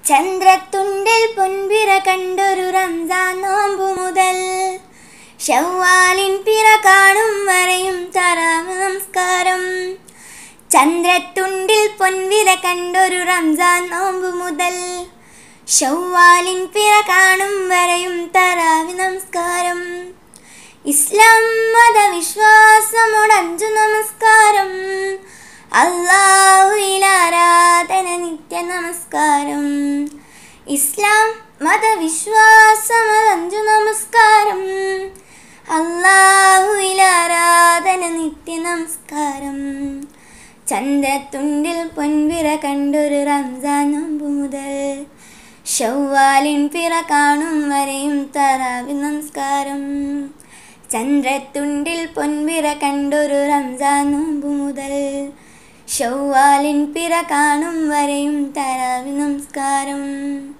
ചന്ദ്രത്തുണ്ടിൽ പൊൻപിറ കണ്ടൊരു റംസാൻ നോമ്പു മുതൽ ഷവ്വാലിൻ പിറ കാണും വരെയും തറാവ് നമസ്കാരം ചന്ദ്രത്തുണ്ടിൽ പൊൻവിര കണ്ടൊരു റംസാൻ നോമ്പു മുതൽ ഷവ്വാലിൻ പിറ കാണും വരെയും തറാവി നമസ്കാരം ഇസ്ലാം മതവിശ്വാസമോടഞ്ചു നമസ്കാരം അള്ളാഹുവിൽ ആരാധന നിത്യ നമസ്കാരം ഇസ്ലാം മതവിശ്വാസമതഞ്ചു നമസ്കാരം അള്ളാഹുവിൽ ആരാധന നിത്യ നമസ്കാരം ചന്ദ്രത്തുണ്ടിൽ പൊൻപിറ കണ്ടൊരു റംസാൻ നോമ്പ് മുതൽ ഷവ്വാലിൻ പിറ കാണും വരെയും തറാവി നമസ്കാരം ചന്ദ്രത്തുണ്ടിൽ പൊൻപിറ കണ്ടൊരു റംസാൻ നോമ്പ് മുതൽ ഷവ്വാലിൻ പിറ കാണും വരെയും തറാവി നമസ്കാരം